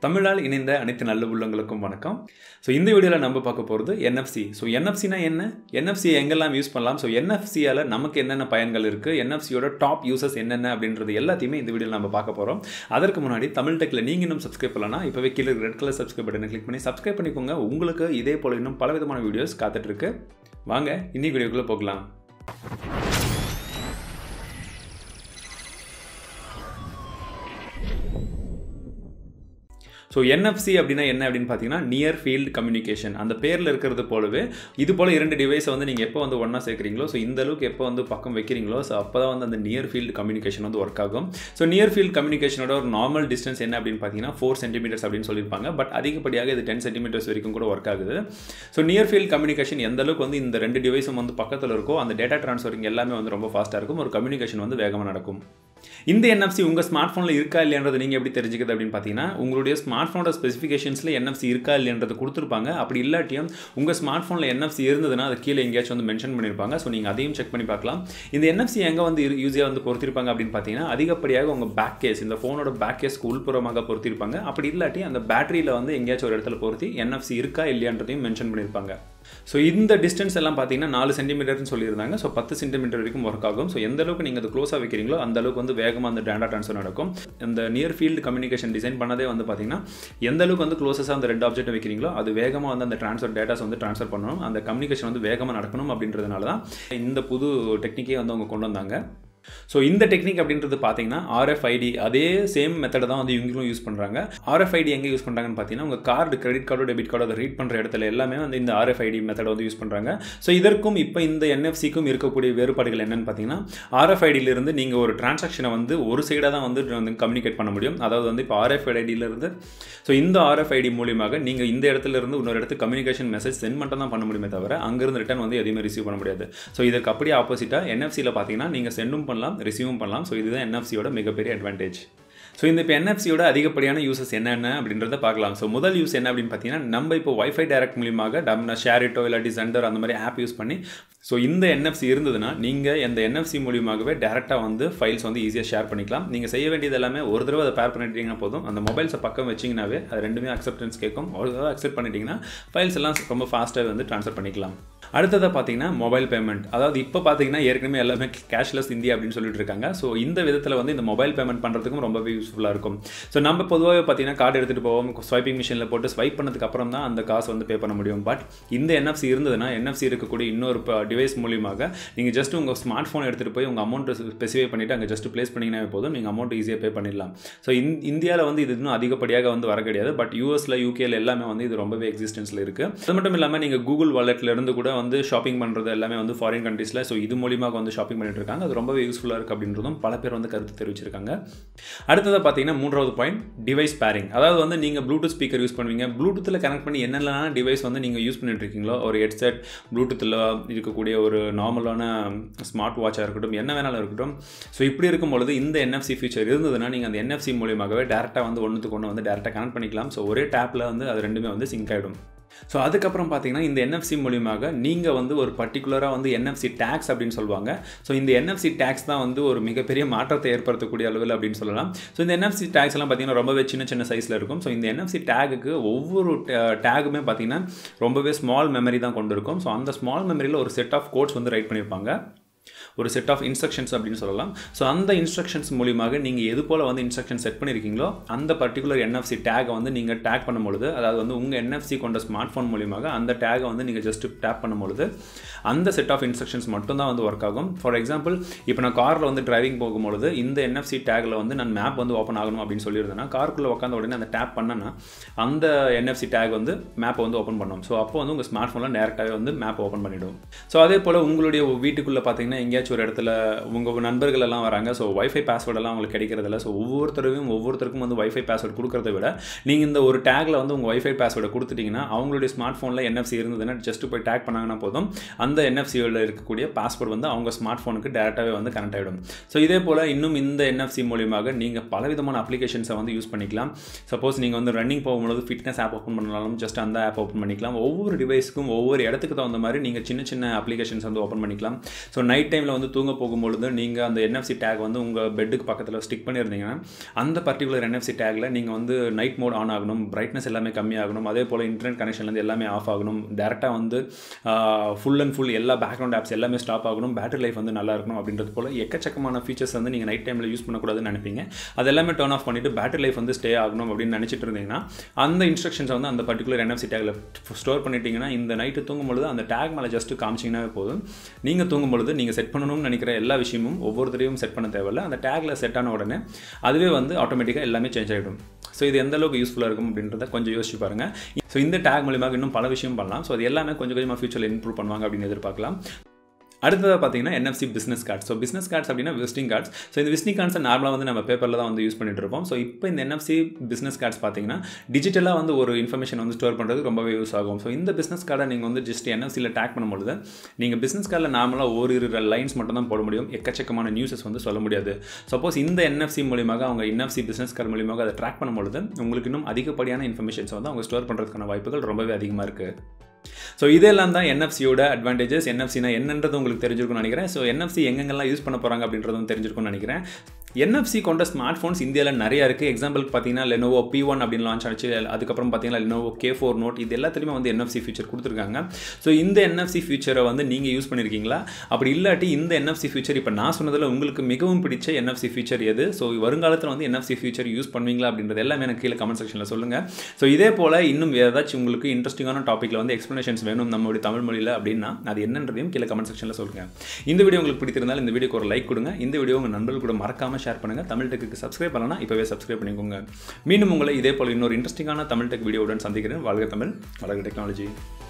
தமிழால் இணைந்த அனைத்து நல்ல உள்ளங்களுக்கும் வணக்கம் ஸோ இந்த வீடியோவில் நம்ம பார்க்க போகிறது என்எஃப்சி ஸோ என்எஃப்சினா என்ன என்எஃப்சி எங்கெல்லாம் யூஸ் பண்ணலாம் ஸோ என்எஃப்சியால் நமக்கு என்னென்ன பயன்கள் இருக்குது என்எஃப்சியோட டாப் யூசஸ் என்னென்ன அப்படின்றது எல்லாத்தையுமே இந்த வீடியோவில் நம்ம பார்க்க போகிறோம் அதற்கு முன்னாடி தமிழ் டெக்கில் நீங்கள் இன்னும் சப்ஸ்கிரைப் பண்ணலாம் இப்போவே கீழே ரெட் கலர் சப்ஸ்கிரைப் பட்டனை கிளிக் பண்ணி சப்ஸ்கிரைப் பண்ணிக்கோங்க உங்களுக்கு இதே போல் இன்னும் பல விதமான வீடியோஸ் காத்துட்ருக்கு வாங்க இன்னைக்கு வீடியோக்குள்ளே போகலாம் ஸோ என்எஃப்சி அப்படின்னா என்ன அப்படின்னு பார்த்தீங்கன்னா நியர் ஃபீல்டு கம்யூனிகேஷன் அந்த பேரில் இருக்கிறது போலவே இது போல் இரண்டு டிவைஸை வந்து நீங்கள் எப்போ வந்து ஒன்றா சேர்க்குறீங்களோ ஸோ இந்த அளவுக்கு எப்போ வந்து பக்கம் வைக்கிறீங்களோ ஸோ அப்போ தான் வந்து அந்த நியர் ஃபீல்டு கம்யூனிகேஷன் வந்து ஒர்க் ஆகும் ஸோ நியர் ஃபீல்டு கம்யூனிகேஷனோட ஒரு நார்மல் டிஸ்டன்ஸ் என்ன அப்படின்னு பார்த்தீங்கன்னா ஃபோர் சென்டிமீட்டர்ஸ் அப்படின்னு சொல்லியிருப்பாங்க பட் அதிகப்படியாக இது டென் சென்டிமீட்டர்ஸ் வரைக்கும் கூட ஒர்க் ஆகுது ஸோ நியர் ஃபீல்டு கம்யூனிகேஷன் எந்த அளவுக்கு வந்து இந்த ரெண்டு டிவைஸும் வந்து பக்கத்தில் இருக்கோ அந்த டேட்டா ட்ரான்ஸ்ஃபரிங் எல்லாமே வந்து ரொம்ப ஃபாஸ்ட்டாக இருக்கும் ஒரு கம்யூனிகேஷன் வந்து வேகமாக நடக்கும் இந்த என்எஃப்சி உங்கள் ஸ்மார்ட் ஃபோனில் இருக்கா இல்லைன்றது நீங்கள் எப்படி தெரிஞ்சுக்கிறது அப்படின்னு பார்த்தீங்கன்னா உங்களுடைய ஸ்மார்ட் ஃபோனோட ஸ்பெசிஃபிகேஷன்ஸில் என்எஃப்சி இருக்கா இல்லைன்றது கொடுத்துருப்பாங்க அப்படி இல்லாட்டியும் உங்கள் ஸ்மார்ட் ஃபோனில் என்எஃப்சி இருந்ததுன்னா அது கீழே எங்கேயாச்சும் வந்து மென்ஷன் பண்ணியிருப்பாங்க ஸோ நீங்கள் அதையும் செக் பண்ணி பார்க்கலாம் இந்த என்எஃப்சி எங்கே வந்து யூஸியாக வந்து பொறுத்திருப்பாங்க அப்படின்னு பார்த்தீங்கன்னா அதிகப்படியாக உங்கள் பேக் கேஸ் இந்த ஃபோனோட பேக் கேஸ்க்கு உள்புறமாக பொறுத்திருப்பாங்க அப்படி இல்லாட்டி அந்த பேட்டரியில் வந்து எங்கேயாச்சும் ஒரு இடத்துல பொருத்தி என்எஃப்சி இருக்கா இல்லையான்றதையும் மென்ஷன் பண்ணியிருப்பாங்க ஸோ இந்த டிஸ்டன்ஸ் எல்லாம் பார்த்தீங்கன்னா நாலு சென்டிமீட்டர்னு சொல்லியிருந்தாங்க ஸோ பத்து சென்டிமீட்டர் வரைக்கும் ஒர்க் ஆகும் ஸோ எந்த அளவுக்கு நீங்கள் அது க்ளோஸாக வைக்கிறீங்களோ அந்த அளவுக்கு வந்து வேகமாக அந்த டேட்டா ட்ரான்ஸ்ஃபர் நடக்கும் இந்த நியர் ஃபீல்டு கம்யூனிகேஷன் டிசைன் பண்ணதே வந்து பார்த்தீங்கன்னா எந்த அளவுக்கு வந்து க்ளோஸஸாக அந்த ரெண்டு ஆப்ஜெக்ட் வைக்கிறீங்களோ அது வேகமாக வந்து அந்த ட்ரான்ஸ்ஃபர் டேட்டாஸ் வந்து ட்ரான்ஸ்ஃபர் பண்ணணும் அந்த கம்யூனிகேஷன் வந்து வேகமாக நடக்கணும் அப்படின்றதுனால தான் இந்த புது டெக்னிக்கே வந்து அவங்க கொண்டு வந்தாங்க ஸோ இந்த டெக்னிக் அப்படின்றது பார்த்தீங்கன்னா ஆர்எஃப்ஐடி அதே சேம் மெத்தடை தான் வந்து இவங்களும் யூஸ் பண்ணுறாங்க ஆர்எஃப்ஐடி எங்கே யூஸ் பண்ணுறாங்கன்னு பார்த்தீங்கன்னா உங்கள் கார்டு கிரெடிட் கார்டோ டெபிட் கார்டோ அதை ரீட் பண்ணுற இடத்துல எல்லாமே வந்து இந்த ஆர்எஃப்ஐடி மெத்தடை வந்து யூஸ் பண்ணுறாங்க ஸோ இதற்கும் இப்போ இந்த என்எஃப்சிக்கும் இருக்கக்கூடிய வேறுபாடுகள் என்னென்னு பார்த்தீங்கன்னா ஆர்எஃப்ஐடியிலிருந்து நீங்கள் ஒரு டிரான்சாக்ஷனை வந்து ஒரு சைடாக தான் வந்து வந்து கம்யூனிகேட் பண்ண முடியும் அதாவது வந்து இப்போ ஆர்எஃப்ஐடியிலிருந்து ஸோ இந்த ஆர்எஃப்ஐடி மூலியமாக நீங்கள் இந்த இடத்துல இருந்து இன்னொரு இடத்துக்கு கம்யூனிகேஷன் மெசேஜ் சென்ட் மட்டும் தான் பண்ண முடியுமே தவிர அங்கேருந்து ரிட்டன் வந்து எதுவுமே ரிசீவ் பண்ண முடியாது ஸோ இதற்கு அப்படியே ஆப்போசிட்டாக என்எஃப்சியில் பார்த்தீங்கன்னா நீங்கள் சென்டும் பண்ணலாம் ரிசீவும் பண்ணலாம் ஸோ இதுதான் என்எஃப்சியோட மிகப்பெரிய அட்வான்டேஜ் ஸோ இந்த இப்போ என்எஃப்சியோட அதிகப்படியான யூசஸ் என்னென்ன அப்படின்றத பார்க்கலாம் ஸோ முதல் யூஸ் என்ன அப்படின்னு பார்த்தீங்கன்னா நம்ம இப்போ ஒய்ஃபை டேரக்ட் மூலியமாக நம்ம ஷேரிட்டோ இல்லாட்டி சென்டர் அந்த மாதிரி ஆப் யூஸ் பண்ணி ஸோ இந்த என்எஃப்சி இருந்ததுன்னா நீங்கள் இந்த என்எஃப்சி மூலியமாகவே டேரெக்டாக வந்து ஃபைல்ஸ் வந்து ஈஸியாக ஷேர் பண்ணிக்கலாம் நீங்கள் செய்ய வேண்டியது எல்லாமே ஒரு தடவை அதை பேர் பண்ணிட்டீங்கன்னா போதும் அந்த மொபைல்ஸை பக்கம் வச்சிங்கனாவே அது ரெண்டுமே அக்செப்டன்ஸ் கேட்கும் ஒரு தடவை அக்செப்ட் பண்ணிட்டீங்கன்னா ஃபைல்ஸ் எல்லாம் ரொம்ப ஃபாஸ்ட்டாக வந்து ட்ரான்ஸ்ஃபர் பண்ணிக்கலாம் அடுத்ததாக பார்த்தீங்கன்னா மொபைல் பேமெண்ட் அதாவது இப்போ பார்த்தீங்கன்னா ஏற்கனவே எல்லாமே கேஷ்லெஸ் இந்தியா அப்படின்னு சொல்லிட்டு இருக்காங்க ஸோ இந்த விதத்தில் வந்து இந்த மொபைல் பேமெண்ட் பண்ணுறதுக்கும் ரொம்பவே யூஸ்ஃபுல்லாக இருக்கும் ஸோ நம்ம பொதுவாக பார்த்தீங்கன்னா கார்டு எடுத்துகிட்டு போவோம் ஸ்வைப்பிங் மிஷினில் போட்டு ஸ்வைப் பண்ணதுக்கு அப்புறம் தான் அந்த காசு வந்து பே பண்ண முடியும் பட் இந்த என்எஃப்சி இருந்ததுன்னா என்எஃப்சி இருக்கக்கூடிய இன்னொரு டிவைஸ் மூலியமாக நீங்கள் ஜஸ்ட் உங்கள் ஸ்மார்ட் ஃபோன் எடுத்துகிட்டு போய் உங்கள் அமௌண்ட்டை ஸ்பெசிஃபை பண்ணிவிட்டு அங்கே ஜஸ்ட் ப்ளேஸ் பண்ணிங்கன்னா போதும் நீங்கள் அமௌண்ட் ஈஸியாக பே பண்ணிடலாம் ஸோ இந் இந்தியாவில் வந்து இது இன்னும் அதிகப்படியாக வந்து வர கிடையாது பட் யூஎஸில் யூகேல எல்லாமே வந்து இது ரொம்பவே எக்ஸிஸ்டன்ஸில் இருக்குது அது மட்டும் இல்லாமல் நீங்கள் கூகுள் வாலெட்டில் இருந்து கூட வந்து ஷாப்பிங் பண்ணுறது எல்லாமே வந்து ஃபாரின் கண்ட்ரீஸில் ஸோ இது மூலியமாக வந்து ஷாப்பிங் பண்ணிட்டு இருக்காங்க அது ரொம்பவே யூஸ்ஃபுல்லாக இருக்குது அப்படின்றதும் பல பேர் வந்து கருத்து தெரிவிச்சிருக்காங்க அடுத்ததாக பார்த்தீங்கன்னா மூன்றாவது பாயிண்ட் டிவைஸ் பேரிங் அதாவது வந்து நீங்கள் ப்ளூடூத் ஸ்பீக்கர் யூஸ் பண்ணுவீங்க ப்ளூடூத்தில் கனெக்ட் பண்ணி என்னெல்லாம் டிவைஸ் வந்து நீங்கள் யூஸ் பண்ணிட்டு இருக்கீங்களோ ஒரு ஹெட்செட் ப்ளூடூத்தில் இருக்கக்கூடிய ஒரு நார்மலான ஸ்மார்ட் வாட்சாக இருக்கட்டும் என்ன வேணாலும் இருக்கட்டும் ஸோ இப்படி இருக்கும் பொழுது இந்த என்எஃப்சி ஃபீச்சர் இருந்ததுன்னா நீங்கள் அந்த என்எஃப்சி மூலியமாகவே டேரெக்டாக வந்து ஒன்றுத்துக்கு ஒன்று வந்து டேரெக்டாக கனெக்ட் பண்ணிக்கலாம் ஸோ ஒரே டேப்பில் வந்து அது ரெண்டுமே வந்து சிங்க் ஆகிடும் ஸோ அதுக்கப்புறம் பார்த்தீங்கன்னா இந்த என்எஃப்சி மூலியமாக நீங்கள் வந்து ஒரு பர்டிகுலராக வந்து என்எஃப்சி டேக்ஸ் அப்படின்னு சொல்லுவாங்க ஸோ இந்த என்எஃப்சி டேக்ஸ் தான் வந்து ஒரு மிகப்பெரிய மாற்றத்தை ஏற்படுத்தக்கூடிய அளவில் அப்படின்னு சொல்லலாம் ஸோ இந்த என்எஃப்சி டேக்ஸ் எல்லாம் பார்த்தீங்கன்னா ரொம்பவே சின்ன சின்ன சைஸில் இருக்கும் ஸோ இந்த என்எஃப்சி டேகுக்கு ஒவ்வொரு டேகுமே பார்த்தீங்கன்னா ரொம்பவே ஸ்மால் மெமரி தான் கொண்டு இருக்கும் ஸோ அந்த ஸ்மால் மெமரியில் ஒரு செட் ஆஃப் கோட்ஸ் வந்து ரைட் பண்ணியிருப்பாங்க ஒரு செட் ஆஃப் இன்ஸ்ட்ரக்ஷன்ஸ் அப்படின்னு சொல்லலாம் ஸோ அந்த இன்ஸ்ட்ரக்ஷன்ஸ் மூலியமாக நீங்கள் எது போல் வந்து இன்ஸ்ட்ரக்ஷன் செட் பண்ணியிருக்கீங்களோ அந்த பர்டிகுலர் என்எஃப்சி டேகை வந்து நீங்கள் டேக் பண்ணும்பொழுது அதாவது வந்து உங்கள் என்எஃப்சி கொண்ட ஸ்மார்ட் ஃபோன் மூலியமாக அந்த டேகை வந்து நீங்கள் ஜஸ்ட் டேப் பண்ணும்பொழுது அந்த செட் ஆஃப் இன்ஸ்ட்ரக்ஷன்ஸ் மட்டும் தான் வந்து ஒர்க் ஆகும் ஃபார் எக்ஸாம்பிள் இப்போ நான் காரில் வந்து டிரைவிங் போகும்பொழுது இந்த என்எஃப்சி டேகில் வந்து நான் மேப் வந்து ஓப்பன் ஆகணும் அப்படின்னு சொல்லியிருந்தேன்னா காருக்குள்ளே உட்காந்த உடனே அந்த டேப் பண்ணேன்னா அந்த என்எஃப்சி டேக் வந்து மேப்பை வந்து ஓப்பன் பண்ணும் ஸோ அப்போ வந்து உங்கள் ஸ்மார்ட் ஃபோனில் டேரெக்டாகவே வந்து மேப் ஓப்பன் பண்ணிவிடும் ஸோ அதே போல் உங்களுடைய வீட்டுக்குள்ளே பார்த்தீங்கன்னா எங்கேயாச்சும் ஒரு இடத்துல உங்கள் நண்பர்கள் எல்லாம் வராங்க ஸோ ஒய்ஃபை பாஸ்வேர்டெல்லாம் அவங்களுக்கு கிடைக்கிறதில்ல ஸோ ஒவ்வொருத்தரையும் ஒவ்வொருத்தருக்கும் வந்து ஒய்ஃபை பாஸ்வேர்டு கொடுக்கறத விட நீங்கள் இந்த ஒரு டேக்கில் வந்து உங்கள் ஒய்ஃபை பாஸ்வேர்டை கொடுத்துட்டிங்கன்னா அவங்களுடைய ஸ்மார்ட் ஃபோனில் என்எஃப்சி இருந்ததுன்னா ஜஸ்ட் போய் டேக் பண்ணாங்கன்னா போதும் அந்த என்எஃப்சியில் இருக்கக்கூடிய பாஸ்வேர்டு வந்து அவங்க ஸ்மார்ட் ஃபோனுக்கு டேரெக்டாகவே வந்து கனெக்ட் ஆகிடும் ஸோ இதே போல் இன்னும் இந்த என்எஃப்சி மூலியமாக நீங்கள் பலவிதமான அப்ளிகேஷன்ஸை வந்து யூஸ் பண்ணிக்கலாம் சப்போஸ் நீங்கள் வந்து ரன்னிங் போகும்போது ஃபிட்னஸ் ஆப் ஓப்பன் பண்ணாலும் ஜஸ்ட் அந்த ஆப் ஓப்பன் பண்ணிக்கலாம் ஒவ்வொரு டிவைஸ்க்கும் ஒவ்வொரு இடத்துக்கு தகுந்த மாதிரி நீங்கள் சின்ன சின்ன அப்ளிகேஷன்ஸ் வந்து ஓப்பன் பண்ணிக்கலாம் ஸோ நைட் டைமில் வந்து தூங்க போகும்பொழுது நீங்கள் அந்த என்எஃப்சி டேக் வந்து உங்கள் பெட்டுக்கு பக்கத்தில் ஸ்டிக் பண்ணியிருந்தீங்கன்னா அந்த பர்டிகுலர் என்எஃப்சி டேக்கில் நீங்கள் வந்து நைட் மோட் ஆன் ஆகணும் பிரைட்னஸ் எல்லாமே கம்மியாகணும் அதே போல் இன்டர்நெட் கனெக்ஷன்லேருந்து எல்லாமே ஆஃப் ஆகணும் டேரெக்டாக வந்து ஃபுல் அண்ட் ஃபுல் எல்லா பேக்ரவுண்ட் ஆப்ஸ் எல்லாமே ஸ்டாப் ஆகணும் பேட்டரி லைஃப் வந்து நல்லா இருக்கணும் அப்படின்றது போல் எக்கச்சக்கமான ஃபீச்சர்ஸ் வந்து நீங்கள் நைட் டைமில் யூஸ் பண்ணக்கூடாதுன்னு நினைப்பீங்க அது எல்லாமே டர்ன் ஆஃப் பண்ணிவிட்டு பேட்டரி லைஃப் வந்து ஸ்டே ஆகணும் அப்படின்னு நினச்சிட்டு இருந்தீங்கன்னா அந்த இன்ஸ்ட்ரக்ஷன்ஸ் வந்து அந்த பர்டிகுலர் என்எஃப்சி டேக்கில் ஸ்டோர் பண்ணிட்டீங்கன்னா இந்த நைட்டு தூங்கும் பொழுது அந்த டேக் மேலே ஜஸ்ட்டு காமிச்சிங்கனாவே போதும் நீங்கள் தூங்கும் பொழுது நீங்கள் செட் பண்ணணும்னு நினைக்கிற எல்லா விஷயமும் ஒவ்வொரு தடவையும் செட் பண்ண தேவையில்ல அந்த டேக்கில் செட் ஆன உடனே அதுவே வந்து ஆட்டோமேட்டிக்காக எல்லாமே சேஞ்ச் ஆகிடும் ஸோ இது எந்த அளவுக்கு யூஸ்ஃபுல்லாக இருக்கும் அப்படின்றத கொஞ்சம் யோசிச்சு பாருங்கள் ஸோ இந்த டேக் மூலியமாக இன்னும் பல விஷயம் பண்ணலாம் ஸோ அது எல்லாமே கொஞ்சம் கொஞ்சமாக ஃபியூச்சரில் இம்ப்ரூவ் பண்ணுவாங்க அப்படின்னு எதிர்பார்க்கலாம் அடுத்ததாக பார்த்தீங்கன்னா NFC business cards so business cards அப்படின்னா விசிட்டிங் கார்ட்ஸ் ஸோ இந்த விசிட்டிங் கார்ட்ஸை நார்மலாக வந்து நம்ம பேப்பரில் தான் வந்து யூஸ் பண்ணிட்டு இருப்போம் ஸோ இப்போ இந்த என்எஃப்சி பிஸ்னஸ் கார்ட்ஸ் பார்த்தீங்கன்னா டிஜிட்டலாக வந்து ஒரு இன்ஃபர்மேஷன் வந்து ஸ்டோர் பண்ணுறது ரொம்பவே யூஸ் ஆகும் ஸோ இந்த பிஸ்னஸ் கார்டை நீங்கள் வந்து ஜஸ்ட் என்எஃப்சியில் டேக் பண்ணும்பொழுது நீங்கள் பிஸ்னஸ் கார்டில் நார்மலாக ஒரு இரு லைன்ஸ் மட்டும் தான் போட முடியும் எக்கச்சக்கமான நியூஸஸ் வந்து சொல்ல முடியாது சப்போஸ் இந்த என்எஃப்சி மூலியமாக அவங்க என்எஃப்சி பிஸ்னஸ் கார்டு மூலியமாக அதை ட்ராக் பண்ணும்பொழுது உங்களுக்கு இன்னும் அதிகப்படியான இன்ஃபர்மேஷன்ஸ் வந்து அவங்க ஸ்டோர் பண்ணுறதுக்கான வாய்ப்புகள் ரொம்பவே அதிகமாக இருக்குது ஸோ இதெல்லாம் தான் என்எஃப்சியோட அட்வான்டேஜஸ் என்எஃப்சினா என்னன்றது உங்களுக்கு தெரிஞ்சிருக்கும்னு நினைக்கிறேன் ஸோ என்எஃப்சி எங்கெங்கெல்லாம் யூஸ் பண்ண போகிறாங்க அப்படின்றதும் தெரிஞ்சிருக்கும்னு நினைக்கிறேன் என்எஃப்சி கொண்ட ஸ்மார்ட் ஃபோன்ஸ் இந்தியாவில் நிறையா இருக்குது எக்ஸாம்பிளுக்கு பார்த்தீங்கன்னா லெனோவோ பி ஒன் அப்படின்னு லான்ச் ஆச்சு அதுக்கப்புறம் பார்த்தீங்கன்னா லெனோவோ கே ஃபோர் நோட் இது எல்லாத்துலேயுமே வந்து என்எஃப்சி ஃபீச்சர் கொடுத்துருக்காங்க ஸோ இந்த என்எஃப்சி ஃபீச்சரை வந்து நீங்கள் யூஸ் பண்ணியிருக்கீங்களா அப்படி இல்லாட்டி இந்த என்எஃப்சி ஃபீச்சர் இப்போ நான் சொன்னதில் உங்களுக்கு மிகவும் பிடிச்ச என்எஃப்சி ஃபீச்சர் எது ஸோ வருங்காலத்தில் வந்து என்எஃப்சி ஃபீச்சர் யூஸ் பண்ணுவீங்களா அப்படின்றது எல்லாமே எனக்கு கீழே கமெண்ட் செக்ஷனில் சொல்லுங்கள் ஸோ இதே போல் இன்னும் ஏதாச்சும் உங்களுக்கு இன்ட்ரெஸ்டிங்கான டாப்பிக்கில் வந்து எக்ஸ்ப்ளனேஷன்ஸ் வேணும் நம்மளுடைய தமிழ் மொழியில் அப்படின்னா அது என்னன்றதையும் கீழே கமெண்ட் செக்ஷனில் சொல்லுங்கள் இந்த வீடியோ உங்களுக்கு பிடித்திருந்தால் இந்த வீடியோக்கு ஒரு லைக் கொடுங்க இந்த வீடியோ உங்கள் நண்பர்கள் கூட மறக்காமல் ஷேர் பண்ணுங்கள் தமிழ் டெக்கு சப்ஸ்கிரைப் பண்ணலாம் இப்போவே சப்ஸ்கிரைப் பண்ணிக்கோங்க மீண்டும் உங்களை இதே போல் இன்னொரு இன்ட்ரெஸ்டிங்கான தமிழ் டெக் வீடியோவுடன் சந்திக்கிறேன் வாழ்க தமிழ் வளர்க டெக்னாலஜி